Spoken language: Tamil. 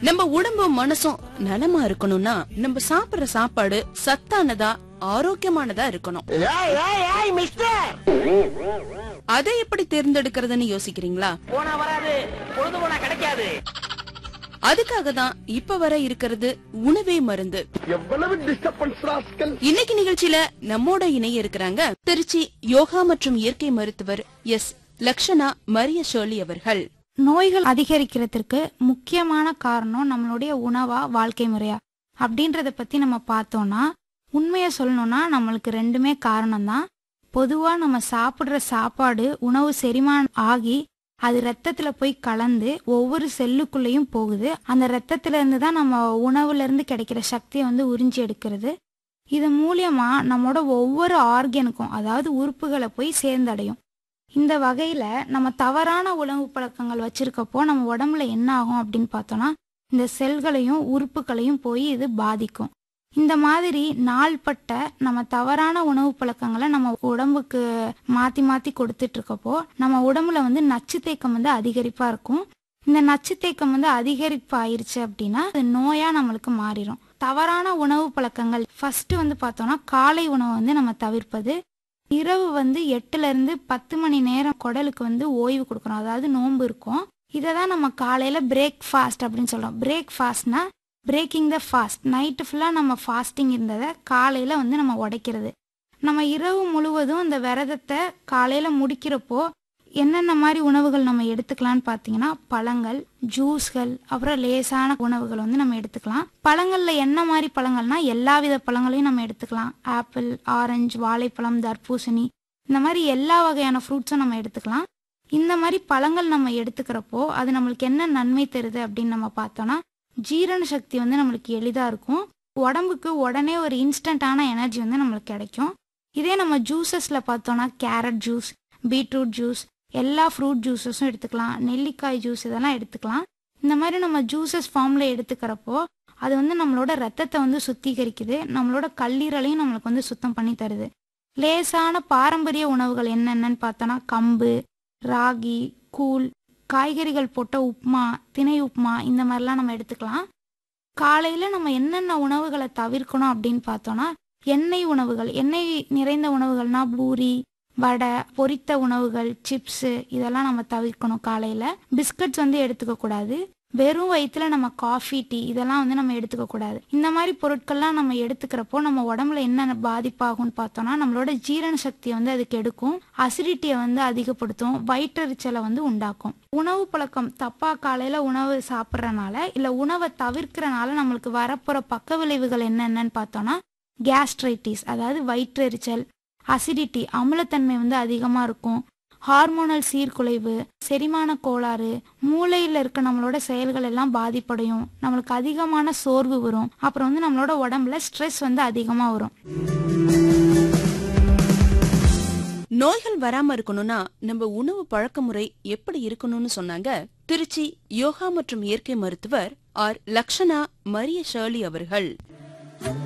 நம்ம உடம்பும் மனசும் நலமா இருக்கணும்னா நம்ம சாப்பிடுற சாப்பாடு சத்தானதா ஆரோக்கியமானதா இருக்கணும் ஏய் ஏய் ஏய் மிஸ்டர் அதை எப்படி தேர்ந்தெடுக்கிறதுன்னு யோசிக்கிறீங்களா போனா வராது பொழுது போனா கிடைக்காது அதுக்காக தான் இப்ப வர இருக்கிறது உணவே மருந்து எவ்வளவு டிஸ்டர்பன்ஸ் ராஸ்கல் இன்னைக்கு நிகழ்ச்சியில நம்மோட இணைய இருக்கிறாங்க திருச்சி யோகா மற்றும் இயற்கை மருத்துவர் எஸ் லக்ஷனா மரிய ஷோலி அவர்கள் நோய்கள் அதிகரிக்கிறதுக்கு முக்கியமான காரணம் நம்மளுடைய உணவா வாழ்க்கை முறையா அப்படின்றத பத்தி நம்ம பார்த்தோம்னா உண்மையை சொல்லணும்னா நம்மளுக்கு ரெண்டுமே காரணம் தான் பொதுவா நம்ம சாப்பிடுற சாப்பாடு உணவு செரிமானம் ஆகி அது ரத்தத்துல போய் கலந்து ஒவ்வொரு செல்லுக்குள்ளேயும் போகுது அந்த ரத்தத்துல இருந்து தான் நம்ம உணவுல இருந்து கிடைக்கிற சக்தியை வந்து உறிஞ்சி எடுக்கிறது இது மூலியமா நம்மளோட ஒவ்வொரு ஆர்கனுக்கும் அதாவது உறுப்புகளை போய் சேர்ந்தடையும் இந்த வகையில நம்ம தவறான உணவு பழக்கங்கள் வச்சிருக்கப்போ நம்ம உடம்புல என்ன ஆகும் அப்படின்னு பார்த்தோம்னா இந்த செல்களையும் உறுப்புகளையும் போய் இது பாதிக்கும் இந்த மாதிரி நாள்பட்ட நம்ம தவறான உணவு பழக்கங்களை நம்ம உடம்புக்கு மாத்தி மாத்தி கொடுத்துட்டு இருக்கப்போ நம்ம உடம்புல வந்து நச்சுத்தேக்கம் வந்து அதிகரிப்பா இருக்கும் இந்த நச்சுத்தேக்கம் வந்து அதிகரிப்பு ஆயிருச்சு அப்படின்னா அது நோயா நம்மளுக்கு மாறிடும் தவறான உணவு பழக்கங்கள் ஃபர்ஸ்ட் வந்து பார்த்தோம்னா காலை உணவை வந்து நம்ம தவிர்ப்பது இரவு வந்து எட்டுல இருந்து பத்து மணி நேரம் குடலுக்கு வந்து ஓய்வு கொடுக்கணும் அதாவது நோன்பு இருக்கும் இதை தான் நம்ம காலையில பிரேக் ஃபாஸ்ட் அப்படின்னு சொல்றோம் பிரேக் ஃபாஸ்ட்னா பிரேக்கிங் த ஃபாஸ்ட் நைட்டு ஃபுல்லாக நம்ம ஃபாஸ்டிங் இருந்ததை காலையில் வந்து நம்ம உடைக்கிறது நம்ம இரவு முழுவதும் இந்த விரதத்தை காலையில் முடிக்கிறப்போ என்னென்ன மாதிரி உணவுகள் நம்ம எடுத்துக்கலாம்னு பார்த்தீங்கன்னா பழங்கள் ஜூஸ்கள் அப்புறம் லேசான உணவுகள் வந்து நம்ம எடுத்துக்கலாம் பழங்களில் என்ன மாதிரி பழங்கள்னா எல்லா வித பழங்களையும் நம்ம எடுத்துக்கலாம் ஆப்பிள் ஆரஞ்சு வாழைப்பழம் தர்பூசணி இந்த மாதிரி எல்லா வகையான ஃப்ரூட்ஸும் நம்ம எடுத்துக்கலாம் இந்த மாதிரி பழங்கள் நம்ம எடுத்துக்கிறப்போ அது நம்மளுக்கு என்ன நன்மை தருது அப்படின்னு நம்ம பார்த்தோம்னா ஜீரண சக்தி வந்து நம்மளுக்கு எளிதாக இருக்கும் உடம்புக்கு உடனே ஒரு இன்ஸ்டன்டான எனர்ஜி வந்து நம்மளுக்கு கிடைக்கும் இதே நம்ம ஜூஸஸில் பார்த்தோம்னா கேரட் ஜூஸ் பீட்ரூட் ஜூஸ் எல்லா ஃப்ரூட் ஜூஸஸும் எடுத்துக்கலாம் நெல்லிக்காய் ஜூஸ் இதெல்லாம் எடுத்துக்கலாம் இந்த மாதிரி நம்ம ஜூஸஸ் ஃபார்மில் எடுத்துக்கிறப்போ அது வந்து நம்மளோட ரத்தத்தை வந்து சுத்திகரிக்குது நம்மளோட கல்லீரலையும் நம்மளுக்கு வந்து சுத்தம் பண்ணி தருது லேசான பாரம்பரிய உணவுகள் என்னென்னன்னு பார்த்தோன்னா கம்பு ராகி கூழ் காய்கறிகள் போட்ட உப்புமா திணை உப்புமா இந்த மாதிரிலாம் நம்ம எடுத்துக்கலாம் காலையில் நம்ம என்னென்ன உணவுகளை தவிர்க்கணும் அப்படின்னு பார்த்தோன்னா எண்ணெய் உணவுகள் எண்ணெய் நிறைந்த உணவுகள்னா பூரி வடை பொரித்த உணவுகள் சிப்ஸு இதெல்லாம் நம்ம தவிர்க்கணும் காலையில் பிஸ்கட்ஸ் வந்து எடுத்துக்க கூடாது வெறும் வயிற்றுல நம்ம காஃபி டீ இதெல்லாம் வந்து நம்ம எடுத்துக்க கூடாது இந்த மாதிரி பொருட்கள்லாம் நம்ம எடுத்துக்கிறப்போ நம்ம உடம்புல என்ன பாதிப்பாகும்னு பார்த்தோம்னா நம்மளோட ஜீரண சக்தியை வந்து அது கெடுக்கும் அசிடிட்டியை வந்து அதிகப்படுத்தும் வயிற்றெரிச்சலை வந்து உண்டாக்கும் உணவு பழக்கம் தப்பா காலையில உணவு சாப்பிட்றனால இல்ல உணவை தவிர்க்கிறனால நம்மளுக்கு வரப்போற பக்க விளைவுகள் என்னென்னன்னு பார்த்தோம்னா கேஸ்ட்ரைட்டிஸ் அதாவது வயிற்றெரிச்சல் அசிடிட்டி அமிலத்தன்மை வந்து அதிகமா இருக்கும் ஹார்மோனல் சீர்குலைவு செரிமான கோளாறு மூளையில் இருக்க நம்மளோட செயல்கள் எல்லாம் பாதிப்படையும் நம்மளுக்கு அதிகமான சோர்வு வரும் அப்புறம் வந்து நம்மளோட உடம்புல ஸ்ட்ரெஸ் வந்து அதிகமா வரும் நோய்கள் வராம இருக்கணும்னா நம்ம உணவு பழக்க முறை எப்படி இருக்கணும்னு சொன்னாங்க திருச்சி யோகா மற்றும் இயற்கை மருத்துவர் ஆர் லக்ஷனா மரிய ஷர்லி அவர்கள்